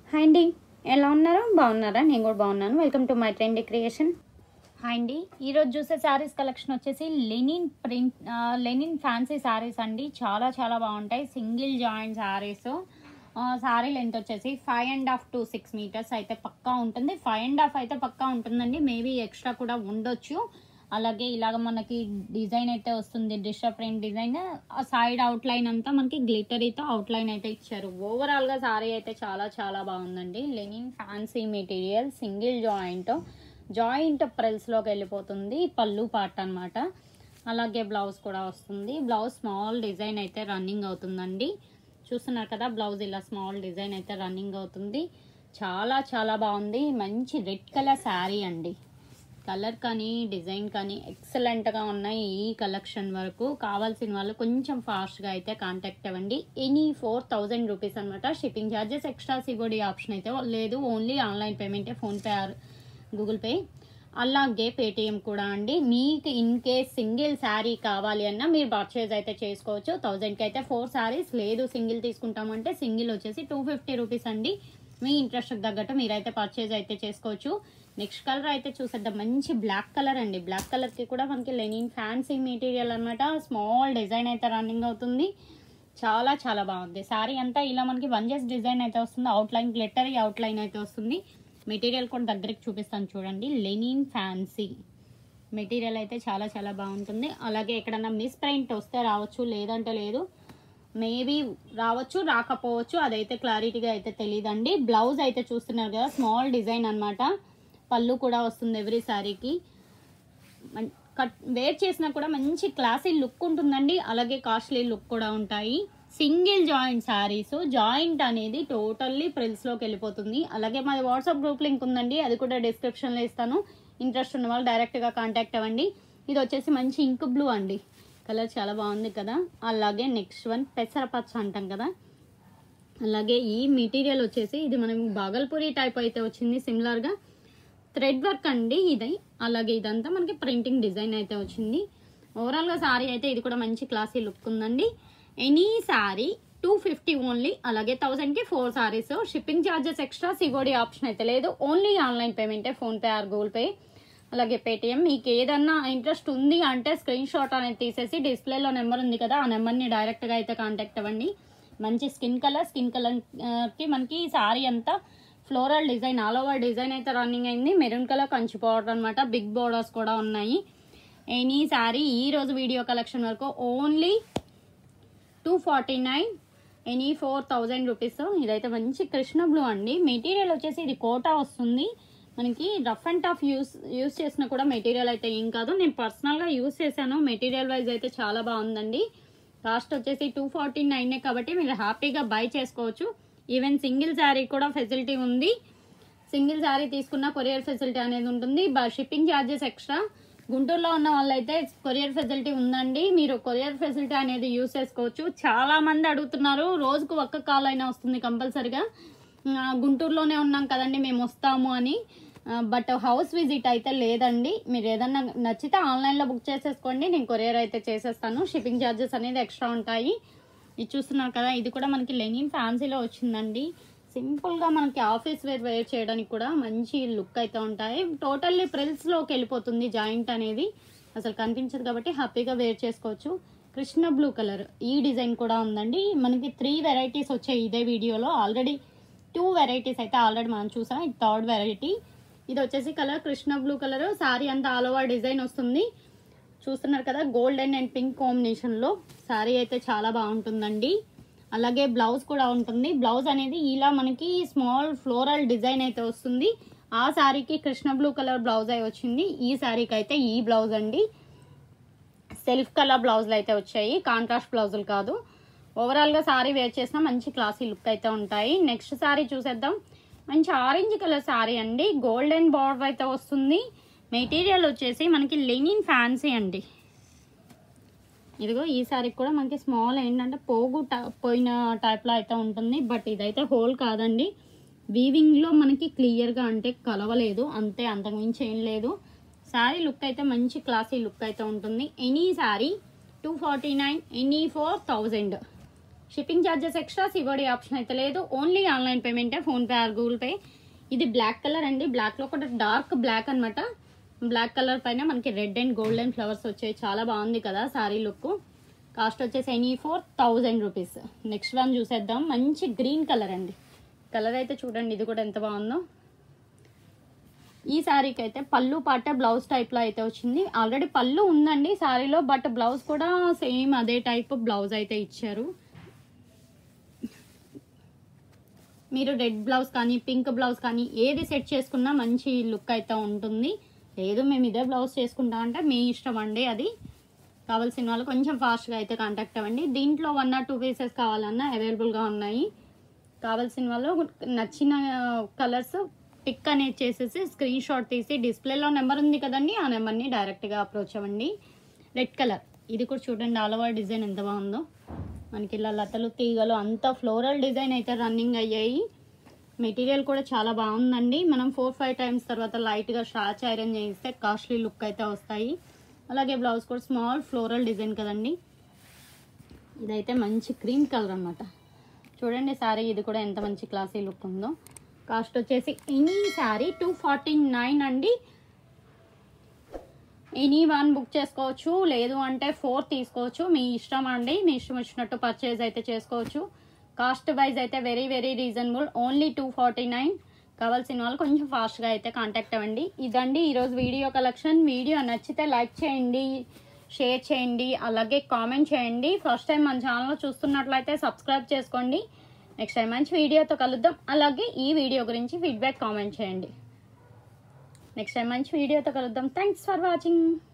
hi అండి ఎలా ఉన్నారు బాగున్నారా నేను కూడా బాగున్నాను welcome to my trend creation hi అండి ఈరోజు చూసే శారీస్ కలెక్షన్ వచ్చేసి linen print linen fancy saris అండి చాలా చాలా బాగుంటాయి single joint saris sari length వచ్చేసి five and half to six metres అయితే పక్కా ఉంటుంది ఫైవ్ అండ్ హాఫ్ అయితే పక్కా ఉంటుందండి మేబీ ఎక్స్ట్రా కూడా ఉండొచ్చు అలాగే ఇలాగ మనకి డిజైన్ అయితే వస్తుంది డిస్టర్ ప్రింట్ డిజైన్ ఆ సైడ్ అవుట్ లైన్ అంతా మనకి గ్లిటరీతో అవుట్ లైన్ అయితే ఇచ్చారు ఓవరాల్ గా సారీ అయితే చాలా చాలా బాగుందండి linen fancy material single joint joint pleats లోకి వెళ్ళిపోతుంది పళ్ళు పార్ట్ అన్నమాట అలాగే బ్లౌజ్ కూడా వస్తుంది బ్లౌజ్ స్మాల్ డిజైన్ అయితే రన్నింగ్ అవుతుందండి చూస్తున్నారు కదా బ్లౌజ్ ఇలా స్మాల్ డిజైన్ అయితే రన్నింగ్ అవుతుంది చాలా చాలా బాగుంది మంచి రెడ్ కలర్ శారీ అండి కలర్ కానీ డిజైన్ కానీ ఎక్సలెంట్గా ఉన్నాయి ఈ కలెక్షన్ వరకు కావాల్సిన వాళ్ళు కొంచెం ఫాస్ట్గా అయితే కాంటాక్ట్ అవ్వండి ఎనీ ఫోర్ థౌజండ్ రూపీస్ అనమాట shipping charges extra C O D option అయితే లేదు ఓన్లీ ఆన్లైన్ పేమెంటే ఫోన్పే ఆర్ గూగుల్ పే అలాగే పేటిఎం కూడా అండి మీకు ఇన్ కేస్ సింగిల్ శారీ కావాలి అన్నా మీరు పర్చేజ్ అయితే చేసుకోవచ్చు థౌజండ్కి అయితే ఫోర్ శారీస్ లేదు సింగిల్ తీసుకుంటామంటే సింగిల్ వచ్చేసి టూ ఫిఫ్టీ రూపీస్ అండి మీ ఇంట్రెస్ట్ తగ్గట్టు మీరైతే పర్చేజ్ అయితే చేసుకోవచ్చు నెక్స్ట్ కలర్ అయితే చూసేద్దాం మంచి బ్లాక్ కలర్ అండి బ్లాక్ కలర్కి కూడా మనకి లెనిన్ ఫ్యాన్సీ మెటీరియల్ అనమాట స్మాల్ డిజైన్ అయితే రన్నింగ్ అవుతుంది చాలా చాలా బాగుంది శారీ అంతా ఇలా మనకి వన్ జెస్ డిజైన్ అయితే వస్తుంది outline glittery outline అయితే వస్తుంది మెటీరియల్ కూడా దగ్గరికి చూపిస్తాను చూడండి లెనిన్ ఫ్యాన్సీ మెటీరియల్ అయితే చాలా చాలా బాగుంటుంది అలాగే ఎక్కడన్నా మిస్ ప్రింట్ వస్తే రావచ్చు లేదంటే లేదు మేబీ రావచ్చు రాకపోవచ్చు అదైతే క్లారిటీగా అయితే తెలియదండి బ్లౌజ్ అయితే చూస్తున్నారు కదా స్మాల్ డిజైన్ అన్నమాట పళ్ళు కూడా వస్తుంది ఎవ్రీ శారీకి మన్- కట్ వేర్ చేసినా కూడా మంచి క్లాసీ లుక్ ఉంటుందండి అలాగే కాస్ట్లీ లుక్ కూడా ఉంటాయి సింగిల్ జాయింట్ శారీస్ జాయింట్ అనేది టోటల్లీ ప్రిల్స్లోకి వెళ్ళిపోతుంది అలాగే మాది వాట్సాప్ గ్రూప్ లింక్ ఉందండి అది కూడా డిస్క్రిప్షన్లో ఇస్తాను ఇంట్రెస్ట్ ఉన్న వాళ్ళు డైరెక్ట్గా కాంటాక్ట్ అవ్వండి ఇది వచ్చేసి మంచి ఇంక్ బ్లూ అండి కలర్ చాలా బాగుంది కదా అలాగే నెక్స్ట్ వన్ పెసరపచ్చ అంటాం కదా అలాగే ఈ మెటీరియల్ వచ్చేసి ఇది మనం బాగల్పూరి టైప్ అయితే వచ్చింది సిమిలర్గా థ్రెడ్ వర్క్ అండి ఇది అలాగే ఇదంతా మనకి ప్రింటింగ్ డిజైన్ అయితే వచ్చింది ఓవరాల్గా శారీ అయితే ఇది కూడా మంచి క్లాసీ లుక్ ఉందండి any sari two fifty only అలాగే థౌసండ్కి four saris shipping charges extra C O D option అయితే లేదు ఓన్లీ ఆన్లైన్ పేమెంటే ఫోన్పే ఆర్ గూగుల్ పే అలాగే పేటిఎం మీకు ఏదన్నా ఇంట్రెస్ట్ ఉంది అంటే స్క్రీన్ షాట్ అనేది తీసేసి డిస్ప్లేలో నెంబర్ ఉంది కదా ఆ నెంబర్ని డైరెక్ట్గా అయితే కాంటాక్ట్ అవ్వండి మంచి స్కిన్ కలర్ స్కిన్ కలర్కి మనకి శారీ అంతా floral design all over design అయితే రన్నింగ్ అయింది మెరూన్ కలర్ కంచి పౌడర్ అనమాట బిగ్ బోర్డర్స్ కూడా ఉన్నాయి ఎనీ శారీ ఈ రోజు వీడియో కలెక్షన్ వరకు only two forty nine any four thousand rupees ఇదైతే మంచి కృష్ణ బ్లూ అండి మెటీరియల్ వచ్చేసి ఇది కోటా వస్తుంది మనకి rough and tough use use చేసిన కూడా మెటీరియల్ అయితే ఏం కాదు నేను పర్సనల్గా యూస్ చేశాను మెటీరియల్ వైజ్ అయితే చాలా బాగుందండి కాస్ట్ వచ్చేసి టూ ఫార్టీ నైనే కాబట్టి మీరు హ్యాపీగా బై చేసుకోవచ్చు ఈవెన్ సింగిల్ శారీ కూడా ఫెసిలిటీ ఉంది సింగిల్ శారీ తీసుకున్న కొరియర్ ఫెసిలిటీ అనేది ఉంటుంది షిప్పింగ్ ఛార్జెస్ ఎక్స్ట్రా గుంటూరులో ఉన్న వాళ్ళైతే కొరియర్ ఫెసిలిటీ ఉందండి మీరు కొరియర్ ఫెసిలిటీ అనేది యూస్ చేసుకోవచ్చు చాలా మంది అడుగుతున్నారు రోజుకు ఒక్క కాల్ అయినా వస్తుంది కంపల్సరిగా ఆ, గుంటూరులోనే ఉన్నాం కదండి మేము వస్తాము అని బట్ హౌస్ విజిట్ అయితే లేదండి మీరు ఏదన్నా నచ్చితే ఆన్లైన్లో బుక్ చేసేసుకోండి నేను కొరియర్ అయితే చేసేస్తాను షిప్పింగ్ ఛార్జెస్ అనేది ఎక్స్ట్రా ఉంటాయి ఇది చూస్తున్నారు కదా ఇది కూడా మనకి లెనిన్ ఫ్యాన్సీలో వచ్చిందండి సింపుల్గా మనకి ఆఫీస్ వేర్ వేర్ చేయడానికి కూడా మంచి లుక్ అయితే ఉంటాయి టోటల్లీ ప్రిల్స్లోకి వెళ్ళిపోతుంది జాయింట్ అనేది అసలు కనిపించదు కాబట్టి హ్యాపీగా వేర్ చేసుకోవచ్చు కృష్ణ బ్లూ కలర్ ఈ డిజైన్ కూడా ఉందండి మనకి త్రీ వెరైటీస్ వచ్చాయి ఇదే వీడియోలో ఆల్రెడీ టూ వెరైటీస్ అయితే ఆల్రెడీ మనం చూసాం ఇది థర్డ్ వెరైటీ ఇది వచ్చేసి colour Krishna blue colour sari అంతా ఆల్ ఓవర్ డిజైన్ వస్తుంది చూస్తున్నారు కదా గోల్డెన్ అండ్ పింక్ కాంబినేషన్లో శారీ అయితే చాలా బాగుంటుందండి అలాగే బ్లౌజ్ కూడా ఉంటుంది బ్లౌజ్ అనేది ఇలా మనకి స్మాల్ ఫ్లోరల్ డిజైన్ అయితే వస్తుంది ఆ శారీకి కృష్ణ బ్లూ కలర్ బ్లౌజ్ అయి వచ్చింది ఈ శారీకి అయితే ఈ బ్లౌజ్ అండి సెల్ఫ్ కలర్ బ్లౌజులు అయితే వచ్చాయి కాంట్రాస్ట్ బ్లౌజులు కాదు ఓవరాల్గా శారీ వేర్ చేసిన మంచి క్లాసీ లుక్ అయితే ఉంటాయి నెక్స్ట్ శారీ చూసేద్దాం మంచి ఆరెంజ్ కలర్ శారీ అండి గోల్డెన్ బార్డర్ అయితే వస్తుంది మెటీరియల్ వచ్చేసి మనకి లెనిన్ ఫ్యాన్సీ అండి ఇదిగో ఈ శారీకి కూడా మనకి స్మాల్ ఏంటంటే పోగు టై- పోయిన టైప్లో అయితే ఉంటుంది బట్ ఇదైతే హోల్ కాదండి వీవింగ్లో మనకి క్లియర్గా అంటే కలవలేదు అంతే అంతకుమించి ఏం లేదు శారీ లుక్ అయితే మంచి క్లాసీ లుక్ అయితే ఉంటుంది any sari two forty nine any four thousand shipping charges extra C O D option అయితే లేదు ఓన్లీ ఆన్లైన్ పేమెంటే ఫోన్పే ఆర్ గూగుల్ పే ఇది బ్లాక్ కలర్ అండి బ్లాక్లో కూడా డార్క్ బ్లాక్ అన్నమాట బ్లాక్ కలర్ పైన మనకి రెడ్ అండ్ గోల్డెన్ ఫ్లవర్స్ వచ్చాయి చాలా బాగుంది కదా సారీ లుక్ కాస్ట్ వచ్చేసి any four thousand rupees next one చూసేద్దాం మంచి గ్రీన్ కలర్ అండి కలర్ అయితే చూడండి ఇది కూడా ఎంత బాగుందో ఈ శారీకి అయితే పళ్ళు పాట బ్లౌజ్ టైప్లో అయితే వచ్చింది ఆల్రెడీ పళ్ళు ఉందండి శారీలో బట్ బ్లౌజ్ కూడా సేమ్ అదే టైప్ బ్లౌజ్ అయితే ఇచ్చారు మీరు రెడ్ బ్లౌజ్ కానీ పింక్ బ్లౌజ్ కానీ ఏది సెట్ చేసుకున్నా మంచి లుక్ అయితే ఉంటుంది లేదు మేము ఇదే బ్లౌజ్ చేసుకుంటాం అంటే మీ ఇష్టం అండి అది కావాల్సిన వాళ్ళు కొంచెం ఫాస్ట్గా అయితే కాంటాక్ట్ అవ్వండి దీంట్లో వన్ ఆర్ టూ పీసెస్ కావాలన్నా అవైలబుల్గా ఉన్నాయి కావాల్సిన వాళ్ళు నచ్చిన కలర్స్ పిక్ అనేది చేసేసి స్క్రీన్ షాట్ తీసి డిస్ప్లేలో నెంబర్ ఉంది కదండి ఆ నెంబర్ని డైరెక్ట్గా అప్రోచ్ అవ్వండి రెడ్ కలర్ ఇది కూడా చూడండి ఆల్ ఓవర్ డిజైన్ ఎంత బాగుందో మనకి ఇలా లతలు తీగలు అంతా ఫ్లోరల్ డిజైన్ అయితే రన్నింగ్ అయ్యాయి మెటీరియల్ కూడా చాలా బాగుందండి మనం ఫోర్ ఫైవ్ టైమ్స్ తర్వాత లైట్గా షాచ్ ఐరన్ చేయిస్తే కాస్ట్లీ లుక్ అయితే వస్తాయి అలాగే బ్లౌజ్ కూడా స్మాల్ ఫ్లోరల్ డిజైన్ కదండి ఇదైతే మంచి క్రీమ్ కలర్ అన్నమాట చూడండి శారీ ఇది కూడా ఎంత మంచి క్లాసీ లుక్ ఉందో కాస్ట్ వచ్చేసి any sari two forty nine అండి ఎనీ వన్ బుక్ చేసుకోవచ్చు లేదు అంటే ఫోర్ తీసుకోవచ్చు మీ ఇష్టం అండి మీ ఇష్టం వచ్చినట్టు పర్చేజ్ అయితే చేసుకోవచ్చు కాస్ట్ వైజ్ అయితే very very reasonable only two forty nine కావాల్సిన వాళ్ళు కొంచెం ఫాస్ట్గా అయితే కాంటాక్ట్ అవ్వండి ఇదండి ఈరోజు వీడియో కలెక్షన్ వీడియో నచ్చితే లైక్ చేయండి షేర్ చేయండి అలాగే కామెంట్ చేయండి ఫస్ట్ టైం మన ఛానల్ చూస్తున్నట్లయితే సబ్స్క్రైబ్ చేసుకోండి నెక్స్ట్ టైం మంచి వీడియోతో కలుద్దాం అలాగే ఈ వీడియో గురించి ఫీడ్బ్యాక్ కామెంట్ చేయండి నెక్స్ట్ టైం మంచి వీడియోతో కలుద్దాం థ్యాంక్స్ ఫర్ వాచింగ్